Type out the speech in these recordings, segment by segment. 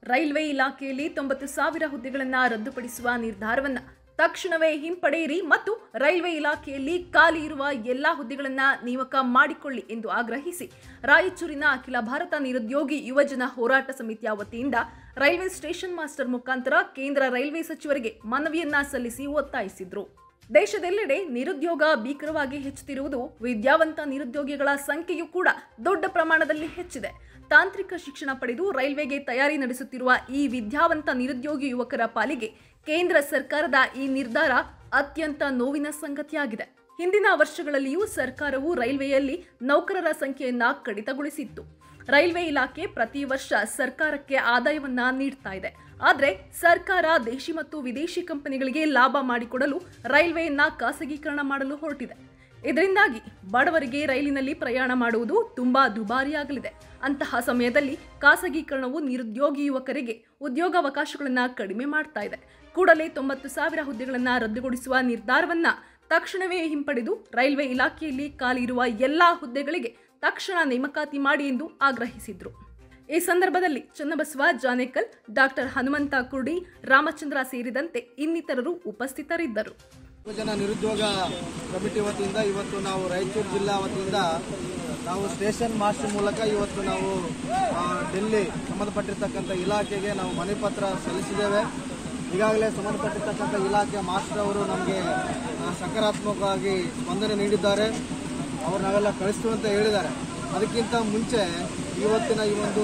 railway ಇಲಾಖೆಯಲ್ಲಿ ತೊಂಬತ್ತು ಸಾವಿರ ಹುದ್ದೆಗಳನ್ನು ರದ್ದುಪಡಿಸುವ ನಿರ್ಧಾರವನ್ನ ತಕ್ಷಣವೇ ಹಿಂಪಡೆಯಿರಿ ಮತ್ತು ರೈಲ್ವೆ ಇಲಾಖೆಯಲ್ಲಿ ಖಾಲಿ ಇರುವ ಎಲ್ಲಾ ಹುದ್ದೆಗಳನ್ನ ನೇಮಕ ಮಾಡಿಕೊಳ್ಳಿ ಎಂದು ಆಗ್ರಹಿಸಿ ರಾಯಚೂರಿನ ಅಖಿಲ ಭಾರತ ನಿರುದ್ಯೋಗಿ ಯುವಜನ ಹೋರಾಟ ಸಮಿತಿಯ ವತಿಯಿಂದ ರೈಲ್ವೆ ಸ್ಟೇಷನ್ ಮಾಸ್ಟರ್ ಮುಖಾಂತರ ಕೇಂದ್ರ ರೈಲ್ವೆ ಸಚಿವರಿಗೆ ಮನವಿಯನ್ನ ಸಲ್ಲಿಸಿ ಒತ್ತಾಯಿಸಿದ್ರು ದೇಶದೆಲ್ಲೆಡೆ ನಿರುದ್ಯೋಗ ಭೀಕರವಾಗಿ ಹೆಚ್ಚುತ್ತಿರುವುದು ವಿದ್ಯಾವಂತ ನಿರುದ್ಯೋಗಿಗಳ ಸಂಖ್ಯೆಯೂ ಕೂಡ ದೊಡ್ಡ ಪ್ರಮಾಣದಲ್ಲಿ ಹೆಚ್ಚಿದೆ ತಾಂತ್ರಿಕ ಶಿಕ್ಷಣ ಪಡೆದು ರೈಲ್ವೆಗೆ ತಯಾರಿ ನಡೆಸುತ್ತಿರುವ ಈ ವಿದ್ಯಾವಂತ ನಿರುದ್ಯೋಗಿ ಯುವಕರ ಪಾಲಿಗೆ ಕೇಂದ್ರ ಸರ್ಕಾರದ ಈ ನಿರ್ಧಾರ ಅತ್ಯಂತ ನೋವಿನ ಸಂಗತಿಯಾಗಿದೆ ಹಿಂದಿನ ವರ್ಷಗಳಲ್ಲಿಯೂ ಸರ್ಕಾರವು ರೈಲ್ವೆಯಲ್ಲಿ ನೌಕರರ ಸಂಖ್ಯೆಯನ್ನ ಕಡಿತಗೊಳಿಸಿತ್ತು ರೈಲ್ವೆ ಇಲಾಖೆ ಪ್ರತಿ ವರ್ಷ ಸರ್ಕಾರಕ್ಕೆ ಆದಾಯವನ್ನ ನೀಡ್ತಾ ಇದೆ ಆದರೆ ಸರ್ಕಾರ ದೇಶಿ ಮತ್ತು ವಿದೇಶಿ ಕಂಪನಿಗಳಿಗೆ ಲಾಭ ಮಾಡಿಕೊಡಲು ರೈಲ್ವೆಯನ್ನ ಖಾಸಗೀಕರಣ ಮಾಡಲು ಹೊರಟಿದೆ ಇದರಿಂದಾಗಿ ಬಡವರಿಗೆ ರೈಲಿನಲ್ಲಿ ಪ್ರಯಾಣ ಮಾಡುವುದು ತುಂಬಾ ದುಬಾರಿಯಾಗಲಿದೆ ಅಂತಹ ಸಮಯದಲ್ಲಿ ಖಾಸಗೀಕರಣವು ನಿರುದ್ಯೋಗಿ ಯುವಕರಿಗೆ ಉದ್ಯೋಗಾವಕಾಶಗಳನ್ನು ಕಡಿಮೆ ಮಾಡ್ತಾ ಇದೆ ಕೂಡಲೇ ತೊಂಬತ್ತು ಸಾವಿರ ಹುದ್ದೆಗಳನ್ನು ರದ್ದುಗೊಳಿಸುವ ನಿರ್ಧಾರವನ್ನ ತಕ್ಷಣವೇ ಹಿಂಪಡೆದು ರೈಲ್ವೆ ಇಲಾಖೆಯಲ್ಲಿ ಖಾಲಿ ಇರುವ ಎಲ್ಲಾ ಹುದ್ದೆಗಳಿಗೆ ತಕ್ಷಣ ನೇಮಕಾತಿ ಮಾಡಿ ಎಂದು ಆಗ್ರಹಿಸಿದ್ರು ಈ ಸಂದರ್ಭದಲ್ಲಿ ಚನ್ನಬಸವ ಜಾನೇಕಲ್ ಡಾಕ್ಟರ್ ಹನುಮಂತ ಕುರ್ಡಿ ರಾಮಚಂದ್ರ ಸೇರಿದಂತೆ ಇನ್ನಿತರರು ಉಪಸ್ಥಿತರಿದ್ದರು ಜನ ನಿರುದ್ಯೋಗ ಕಮಿಟಿ ವತಿಯಿಂದ ಇವತ್ತು ನಾವು ರಾಯಚೂರು ಜಿಲ್ಲಾ ವತಿಯಿಂದ ನಾವು ಸ್ಟೇಷನ್ ಮಾಸ್ಟರ್ ಮೂಲಕ ಇವತ್ತು ನಾವು ಆ, ಡೆಲ್ಲಿ ಸಂಬಂಧಪಟ್ಟಿರ್ತಕ್ಕಂಥ ಇಲಾಖೆಗೆ ನಾವು ಮನೆ ಪತ್ರ ಸಲ್ಲಿಸಿದ್ದೇವೆ ಈಗಾಗಲೇ ಸಂಬಂಧಪಟ್ಟಿರ್ತಕ್ಕಂಥ ಇಲಾಖೆ ಮಾಸ್ಟರ್ ಅವರು ನಮಗೆ ಆ, ಸಕಾರಾತ್ಮಕವಾಗಿ ಸ್ಪಂದನೆ ನೀಡಿದ್ದಾರೆ ಅವ್ರು ನಾವೆಲ್ಲ ಕಳಿಸ್ತೀವಿ ಅಂತ ಹೇಳಿದ್ದಾರೆ ಅದಕ್ಕಿಂತ ಮುಂಚೆ ಇವತ್ತಿನ ಈ ಒಂದು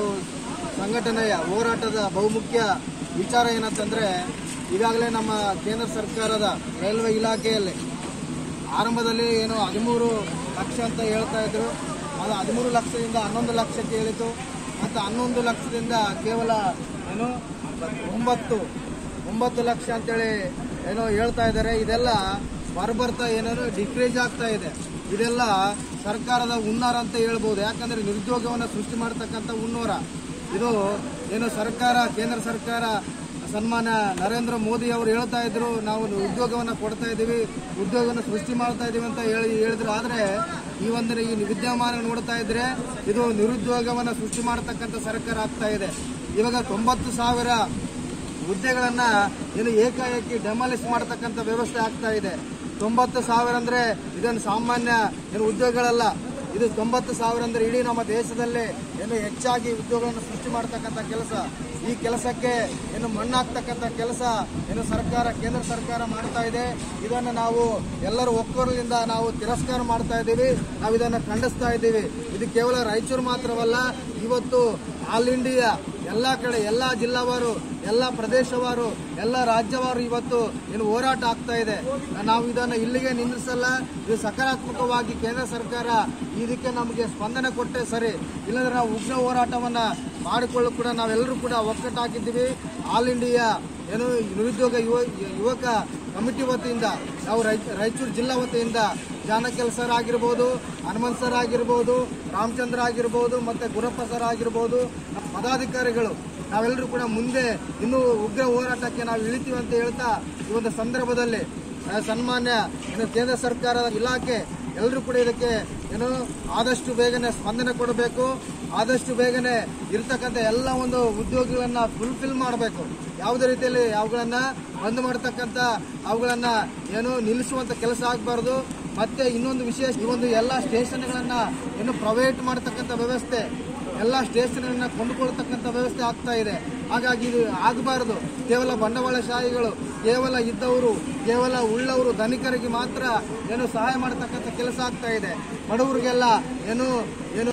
ಸಂಘಟನೆಯ ಹೋರಾಟದ ಬಹುಮುಖ್ಯ ವಿಚಾರ ಏನಂತಂದ್ರೆ ಈಗಾಗಲೇ ನಮ್ಮ ಕೇಂದ್ರ ಸರ್ಕಾರದ ರೈಲ್ವೆ ಇಲಾಖೆಯಲ್ಲಿ ಆರಂಭದಲ್ಲಿ ಏನು ಹದಿಮೂರು ಲಕ್ಷ ಅಂತ ಹೇಳ್ತಾ ಇದ್ರು ಅದು ಹದಿಮೂರು ಲಕ್ಷದಿಂದ ಹನ್ನೊಂದು ಲಕ್ಷಕ್ಕೆ ಇಳಿತು ಮತ್ತು ಹನ್ನೊಂದು ಲಕ್ಷದಿಂದ ಕೇವಲ ಏನು ಒಂಬತ್ತು ಒಂಬತ್ತು ಲಕ್ಷ ಅಂತೇಳಿ ಏನೋ ಹೇಳ್ತಾ ಇದ್ದಾರೆ ಇದೆಲ್ಲ ಬರ್ಬರ್ತಾ ಏನೇನೋ ಡಿಕ್ರೀಸ್ ಆಗ್ತಾ ಇದೆ ಇದೆಲ್ಲ ಸರ್ಕಾರದ ಹುನ್ನಾರ ಅಂತ ಹೇಳ್ಬೋದು ಯಾಕಂದ್ರೆ ನಿರುದ್ಯೋಗವನ್ನು ಸೃಷ್ಟಿ ಮಾಡ್ತಕ್ಕಂಥ ಹುನ್ನೂರ ಇದು ಏನು ಸರ್ಕಾರ ಕೇಂದ್ರ ಸರ್ಕಾರ ಸನ್ಮಾನ್ಯ ನರೇಂದ್ರ ಮೋದಿ ಅವರು ಹೇಳ್ತಾ ಇದ್ರು ನಾವು ಉದ್ಯೋಗವನ್ನು ಕೊಡ್ತಾ ಇದ್ದೀವಿ ಉದ್ಯೋಗವನ್ನು ಸೃಷ್ಟಿ ಮಾಡ್ತಾ ಇದ್ದೀವಿ ಅಂತ ಹೇಳಿ ಹೇಳಿದ್ರು ಆದರೆ ಈ ಒಂದು ಈ ವಿದ್ಯಮಾನ ನೋಡ್ತಾ ಇದ್ರೆ ಇದು ನಿರುದ್ಯೋಗವನ್ನು ಸೃಷ್ಟಿ ಮಾಡತಕ್ಕಂಥ ಸರ್ಕಾರ ಆಗ್ತಾ ಇದೆ ಇವಾಗ ತೊಂಬತ್ತು ಸಾವಿರ ಹುದ್ದೆಗಳನ್ನ ಏನು ಏಕಾಏಕಿ ಡೆಮಾಲಿಸ್ ಮಾಡತಕ್ಕಂಥ ವ್ಯವಸ್ಥೆ ಆಗ್ತಾ ಇದೆ ತೊಂಬತ್ತು ಸಾವಿರ ಅಂದ್ರೆ ಇದನ್ನು ಸಾಮಾನ್ಯ ಏನು ಉದ್ಯೋಗಗಳಲ್ಲ ಇದು ತೊಂಬತ್ತು ಸಾವಿರ ಅಂದ್ರೆ ಇಡೀ ನಮ್ಮ ದೇಶದಲ್ಲೇ ಏನು ಹೆಚ್ಚಾಗಿ ಉದ್ಯೋಗಗಳನ್ನು ಸೃಷ್ಟಿ ಮಾಡತಕ್ಕಂಥ ಕೆಲಸ ಈ ಕೆಲಸಕ್ಕೆ ಏನು ಮಣ್ಣಾಗ್ತಕ್ಕಂಥ ಕೆಲಸ ಏನು ಸರ್ಕಾರ ಕೇಂದ್ರ ಸರ್ಕಾರ ಮಾಡ್ತಾ ಇದೆ ಇದನ್ನು ನಾವು ಎಲ್ಲರೂ ಒಕ್ಕೊರಲಿಂದ ನಾವು ತಿರಸ್ಕಾರ ಮಾಡ್ತಾ ಇದ್ದೀವಿ ನಾವು ಇದನ್ನು ಖಂಡಿಸ್ತಾ ಇದ್ದೀವಿ ಇದು ಕೇವಲ ರಾಯಚೂರು ಮಾತ್ರವಲ್ಲ ಇವತ್ತು ಆಲ್ ಇಂಡಿಯಾ ಎಲ್ಲ ಕಡೆ ಎಲ್ಲ ಜಿಲ್ಲಾವಾರು ಎಲ್ಲ ಪ್ರದೇಶವಾರು ಎಲ್ಲ ರಾಜ್ಯವಾರು ಇವತ್ತು ಏನು ಹೋರಾಟ ಆಗ್ತಾ ಇದೆ ನಾವು ಇದನ್ನು ಇಲ್ಲಿಗೆ ನಿಲ್ಲಿಸಲ್ಲ ಇದು ಸಕಾರಾತ್ಮಕವಾಗಿ ಕೇಂದ್ರ ಸರ್ಕಾರ ಇದಕ್ಕೆ ನಮಗೆ ಸ್ಪಂದನೆ ಕೊಟ್ಟೆ ಸರಿ ಇಲ್ಲಂದ್ರೆ ನಾವು ಉಗ್ರ ಹೋರಾಟವನ್ನ ಮಾಡಿಕೊಳ್ಳು ಕೂಡ ನಾವೆಲ್ಲರೂ ಕೂಡ ಒಕ್ಕಟ್ಟಾಗಿದ್ದೀವಿ ಆಲ್ ಇಂಡಿಯಾ ಏನು ನಿರುದ್ಯೋಗ ಯುವ ಯುವಕ ಕಮಿಟಿ ವತಿಯಿಂದ ನಾವು ರೈ- ರಾಯಚೂರು ಜಿಲ್ಲಾ ವತಿಯಿಂದ ಜಾನಕಲ್ ಸರ್ ಆಗಿರ್ಬೋದು ಹನುಮಂತ್ ಸರ್ ಆಗಿರ್ಬೋದು ರಾಮಚಂದ್ರ ಆಗಿರ್ಬೋದು ಮತ್ತೆ ಗುರಪ್ಪ ಸರ್ ಆಗಿರ್ಬೋದು ನಮ್ಮ ಪದಾಧಿಕಾರಿಗಳು ನಾವೆಲ್ಲರೂ ಕೂಡ ಮುಂದೆ ಇನ್ನೂ ಉಗ್ರ ಹೋರಾಟಕ್ಕೆ ನಾವು ಇಳಿತೀವಿ ಅಂತ ಹೇಳ್ತಾ ಈ ಒಂದು ಸಂದರ್ಭದಲ್ಲಿ ಆ, ಸನ್ಮಾನ್ಯ ಏನು ಕೇಂದ್ರ ಸರ್ಕಾರದ ಇಲಾಖೆ ಎಲ್ಲರೂ ಕೂಡ ಇದಕ್ಕೆ ಏನು ಆದಷ್ಟು ಬೇಗನೆ ಸ್ಪಂದನೆ ಕೊಡಬೇಕು ಆದಷ್ಟು ಬೇಗನೆ ಇರ್ತಕ್ಕಂಥ ಎಲ್ಲ ಒಂದು ಉದ್ಯೋಗಿಗಳನ್ನ ಫುಲ್ಫಿಲ್ ಮಾಡಬೇಕು ಯಾವುದೇ ರೀತಿಯಲ್ಲಿ ಅವುಗಳನ್ನ ಬಂದ್ ಮಾಡತಕ್ಕಂಥ ಅವುಗಳನ್ನ ಏನು ನಿಲ್ಲಿಸುವಂತ ಕೆಲಸ ಆಗಬಾರ್ದು ಮತ್ತೆ ಇನ್ನೊಂದು ವಿಶೇಷ ಈ ಒಂದು ಎಲ್ಲ ಸ್ಟೇಷನ್ಗಳನ್ನ ಏನು ಪ್ರೈವೇಟ್ ಮಾಡತಕ್ಕಂಥ ವ್ಯವಸ್ಥೆ ಎಲ್ಲ ಸ್ಟೇಷನ್ ಕೊಂಡುಕೊಳ್ತಕ್ಕಂಥ ವ್ಯವಸ್ಥೆ ಆಗ್ತಾ ಇದೆ ಹಾಗಾಗಿ ಇದು ಆಗಬಾರದು ಕೇವಲ ಬಂಡವಾಳಶಾಹಿಗಳು ಕೇವಲ ಇದ್ದವರು ಕೇವಲ ಉಳ್ಳವರು ಧನಿಕರಿಗೆ ಮಾತ್ರ ಏನು ಸಹಾಯ ಮಾಡತಕ್ಕಂಥ ಕೆಲಸ ಆಗ್ತಾ ಇದೆ ಬಡವರಿಗೆಲ್ಲ ಏನು ಏನು